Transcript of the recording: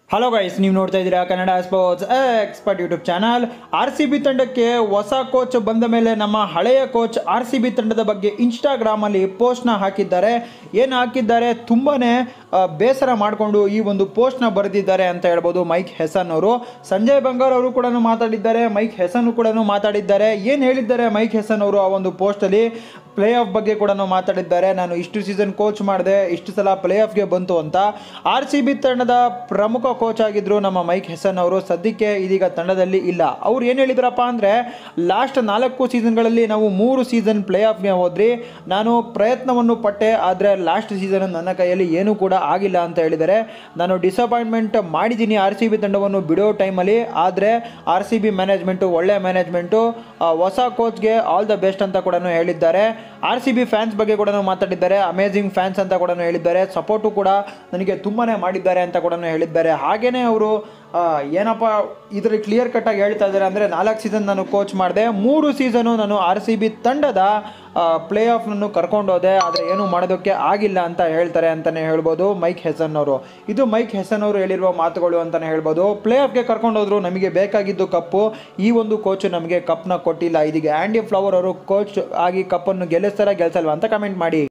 hello guys ನೀವು ನೋಡ್ತಾ ಇದ್ದೀರಾ Kannada sports expert YouTube channel R C B ತಂಡಕ್ಕೆ ಹೊಸ ಕೋಚ್ ಬಂದ ಮೇಲೆ ನಮ್ಮ ಹಳೆಯ ಕೋಚ್ ಆರ್ ಸಿ ಬಿ ತಂಡದ ಬಗ್ಗೆ ಇನ್ಸ್ಟಾಗ್ರಾಮಲ್ಲಿ ಪೋಸ್ಟ್ನ ಹಾಕಿದ್ದಾರೆ ಏನು ಹಾಕಿದ್ದಾರೆ ತುಂಬಾ ಬೇಸರ ಮಾಡಿಕೊಂಡು ಈ ಒಂದು ಪೋಸ್ಟ್ನ ಬರೆದಿದ್ದಾರೆ ಅಂತ ಹೇಳ್ಬೋದು ಮೈಕ್ ಹೆಸನ್ ಅವರು ಸಂಜಯ್ ಬಂಗಾರ್ ಅವರು ಕೂಡ ಮಾತಾಡಿದ್ದಾರೆ ಮೈಕ್ ಹೆಸನ್ ಕೂಡ ಮಾತಾಡಿದ್ದಾರೆ ಏನು ಹೇಳಿದ್ದಾರೆ ಮೈಕ್ ಹೆಸನ್ ಅವರು ಆ ಒಂದು ಪೋಸ್ಟಲ್ಲಿ ಪ್ಲೇ ಆಫ್ ಬಗ್ಗೆ ಕೂಡ ಮಾತಾಡಿದ್ದಾರೆ ನಾನು ಇಷ್ಟು ಸೀಸನ್ ಕೋಚ್ ಮಾಡಿದೆ ಇಷ್ಟು ಸಲ ಪ್ಲೇ ಆಫ್ಗೆ ಬಂತು ಅಂತ ಆರ್ ಸಿ ಬಿ ತಂಡದ ಪ್ರಮುಖ ಕೋಚ್ ಆಗಿದ್ರು ನಮ್ಮ ಮೈಕ್ ಹೆಸನ್ ಅವರು ಸದ್ಯಕ್ಕೆ ಇದೀಗ ತಂಡದಲ್ಲಿ ಇಲ್ಲ ಅವ್ರು ಏನು ಹೇಳಿದ್ರಪ್ಪ ಅಂದರೆ ಲಾಸ್ಟ್ ನಾಲ್ಕು ಸೀಸನ್ಗಳಲ್ಲಿ ನಾವು ಮೂರು ಸೀಸನ್ ಪ್ಲೇ ಆಫ್ಗೆ ಹೋದ್ರಿ ನಾನು ಪ್ರಯತ್ನವನ್ನು ಪಟ್ಟೆ ಆದರೆ ಲಾಸ್ಟ್ ಸೀಸನ್ ನನ್ನ ಕೈಯಲ್ಲಿ ಏನೂ ಕೂಡ ಆಗಿಲ್ಲ ಅಂತ ಹೇಳಿದ್ದಾರೆ ನಾನು ಡಿಸಪಾಯಿಂಟ್ಮೆಂಟ್ ಮಾಡಿದ್ದೀನಿ ಆರ್ ಸಿ ಬಿ ತಂಡವನ್ನು ಬಿಡೋ ಟೈಮಲ್ಲಿ ಆದರೆ ಆರ್ ಸಿ ಬಿ ಮ್ಯಾನೇಜ್ಮೆಂಟು ಒಳ್ಳೆ ಮ್ಯಾನೇಜ್ಮೆಂಟು ಹೊಸ ಕೋಚ್ಗೆ ಆಲ್ ದ ಬೆಸ್ಟ್ ಅಂತ ಕೂಡ ಹೇಳಿದ್ದಾರೆ ಆರ್ ಸಿ ಬಿ ಫ್ಯಾನ್ಸ್ ಬಗ್ಗೆ ಕೂಡ ಮಾತಾಡಿದ್ದಾರೆ ಅಮೇಝಿಂಗ್ ಫ್ಯಾನ್ಸ್ ಅಂತ ಕೂಡ ಹೇಳಿದ್ದಾರೆ ಸಪೋರ್ಟು ಕೂಡ ನನಗೆ ತುಂಬಾ ಮಾಡಿದ್ದಾರೆ ಅಂತ ಕೂಡ ಹೇಳಿದ್ದಾರೆ ಹಾಗೆಯೇ ಅವರು ಆ, ಏನಪ್ಪ ಇದರಲ್ಲಿ ಕ್ಲಿಯರ್ ಕಟ್ಟಾಗಿ ಹೇಳ್ತಾ ಇದ್ದಾರೆ ಅಂದರೆ ನಾಲ್ಕು ಸೀಸನ್ ನಾನು ಕೋಚ್ ಮಾಡಿದೆ ಮೂರು ಸೀಸನು ನಾನು ಆರ್ ಸಿ ಬಿ ತಂಡದ ಪ್ಲೇ ಆಫ್ನನ್ನು ಕರ್ಕೊಂಡೋದೆ ಆದರೆ ಏನೂ ಮಾಡೋದಕ್ಕೆ ಆಗಿಲ್ಲ ಅಂತ ಹೇಳ್ತಾರೆ ಅಂತಲೇ ಹೇಳ್ಬೋದು ಮೈಕ್ ಹೆಸನ್ ಅವರು ಇದು ಮೈಕ್ ಹೆಸನ್ ಅವರು ಹೇಳಿರುವ ಮಾತುಗಳು ಅಂತಲೇ ಹೇಳ್ಬೋದು ಪ್ಲೇ ಆಫ್ಗೆ ಕರ್ಕೊಂಡೋದ್ರು ನಮಗೆ ಬೇಕಾಗಿದ್ದು ಕಪ್ಪು ಈ ಒಂದು ಕೋಚ್ ನಮಗೆ ಕಪ್ನ ಕೊಟ್ಟಿಲ್ಲ ಇದೀಗ ಆ್ಯಂಡಿ ಫ್ಲವರ್ ಅವರು ಕೋಚ್ ಆಗಿ ಕಪ್ಪನ್ನು ಗೆಲ್ಲಿಸ್ತಾರ ಗೆಲ್ಸಲ್ವಾ ಅಂತ ಕಮೆಂಟ್ ಮಾಡಿ